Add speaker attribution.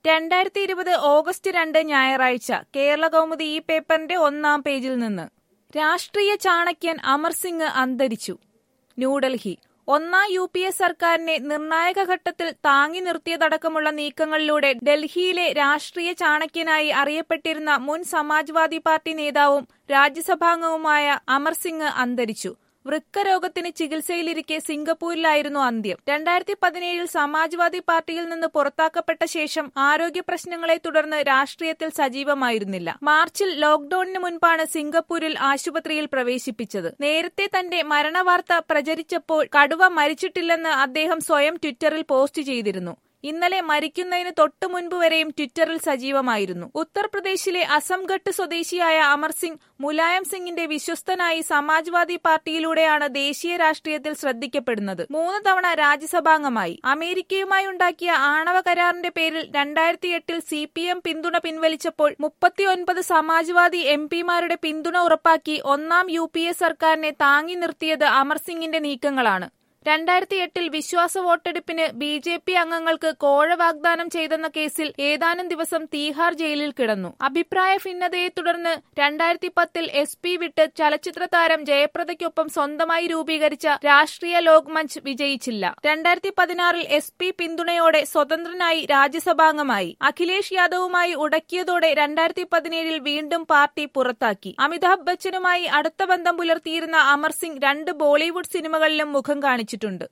Speaker 1: രണ്ടായിരത്തി ഇരുപത് ഓഗസ്റ്റ് രണ്ട് ഞായറാഴ്ച കേരള കൗമുദി ഈ പേപ്പറിന്റെ ഒന്നാം പേജിൽ നിന്ന് രാഷ്ട്രീയ ചാണക്യൻ അമർ സിംഗ് അന്തരിച്ചു ന്യൂഡൽഹി ഒന്നാം യു പി എ സർക്കാരിനെ നിർണായക ഘട്ടത്തിൽ താങ്ങി നിർത്തിയതടക്കമുള്ള നീക്കങ്ങളിലൂടെ ഡൽഹിയിലെ രാഷ്ട്രീയ ചാണക്യനായി അറിയപ്പെട്ടിരുന്ന മുൻ സമാജ്വാദി പാർട്ടി നേതാവും രാജ്യസഭാംഗവുമായ അമർ സിംഗ് അന്തരിച്ചു വൃക്ക രോഗത്തിന് ചികിത്സയിലിരിക്കെ സിംഗപ്പൂരിലായിരുന്നു അന്ത്യം രണ്ടായിരത്തി പതിനേഴിൽ സമാജ്വാദി പാർട്ടിയിൽ നിന്ന് പുറത്താക്കപ്പെട്ട ശേഷം ആരോഗ്യ പ്രശ്നങ്ങളെ തുടർന്ന് രാഷ്ട്രീയത്തിൽ സജീവമായിരുന്നില്ല മാർച്ചിൽ ലോക്ഡൌണിന് മുൻപാണ് സിംഗപ്പൂരിൽ ആശുപത്രിയിൽ പ്രവേശിപ്പിച്ചത് നേരത്തെ തന്റെ മരണവാർത്ത പ്രചരിച്ചപ്പോൾ കടുവ മരിച്ചിട്ടില്ലെന്ന് അദ്ദേഹം സ്വയം ട്വിറ്ററിൽ പോസ്റ്റ് ചെയ്തിരുന്നു ഇന്നലെ മരിക്കുന്നതിന് തൊട്ടു മുൻപ് വരെയും ട്വിറ്ററിൽ സജീവമായിരുന്നു ഉത്തർപ്രദേശിലെ അസംഗഡ് സ്വദേശിയായ അമർ സിംഗ് മുലായം സിംഗിന്റെ വിശ്വസ്തനായി സമാജ്വാദി പാർട്ടിയിലൂടെയാണ് ദേശീയ രാഷ്ട്രീയത്തിൽ ശ്രദ്ധിക്കപ്പെടുന്നത് മൂന്ന് തവണ രാജ്യസഭാംഗമായി അമേരിക്കയുമായി ഉണ്ടാക്കിയ ആണവ കരാറിന്റെ പേരിൽ രണ്ടായിരത്തി എട്ടിൽ സി പി എം പിന്തുണ പിൻവലിച്ചപ്പോൾ മുപ്പത്തിയൊൻപത് സമാജ്വാദി എം പിമാരുടെ പിന്തുണ ഉറപ്പാക്കി ഒന്നാം യു പി എ സർക്കാരിനെ താങ്ങി നിർത്തിയത് അമർ സിംഗിന്റെ നീക്കങ്ങളാണ് രണ്ടായിരത്തി എട്ടിൽ വിശ്വാസ വോട്ടെടുപ്പിന് ബി ജെ പി അംഗങ്ങൾക്ക് കോഴ വാഗ്ദാനം ചെയ്തെന്ന കേസിൽ ഏതാനും ദിവസം തീഹാർ ജയിലിൽ കിടന്നു അഭിപ്രായ ഭിന്നതയെ തുടർന്ന് രണ്ടായിരത്തി പത്തിൽ എസ് പി വിട്ട് ചലച്ചിത്ര താരം ജയപ്രദയ്ക്കൊപ്പം സ്വന്തമായി രൂപീകരിച്ച രാഷ്ട്രീയ ലോക് മഞ്ച് വിജയിച്ചില്ല രണ്ടായിരത്തി പതിനാറിൽ എസ് പി പിന്തുണയോടെ സ്വതന്ത്രനായി രാജ്യസഭാംഗമായി അഖിലേഷ് യാദവുമായി ഉടക്കിയതോടെ രണ്ടായിരത്തി പതിനേഴിൽ വീണ്ടും പാർട്ടി പുറത്താക്കി അമിതാഭ് ബച്ചനുമായി അടുത്ത ബന്ധം പുലർത്തിയിരുന്ന അമർ സിംഗ് രണ്ട് ബോളിവുഡ് സിനിമകളിലും മുഖം കാണിച്ചു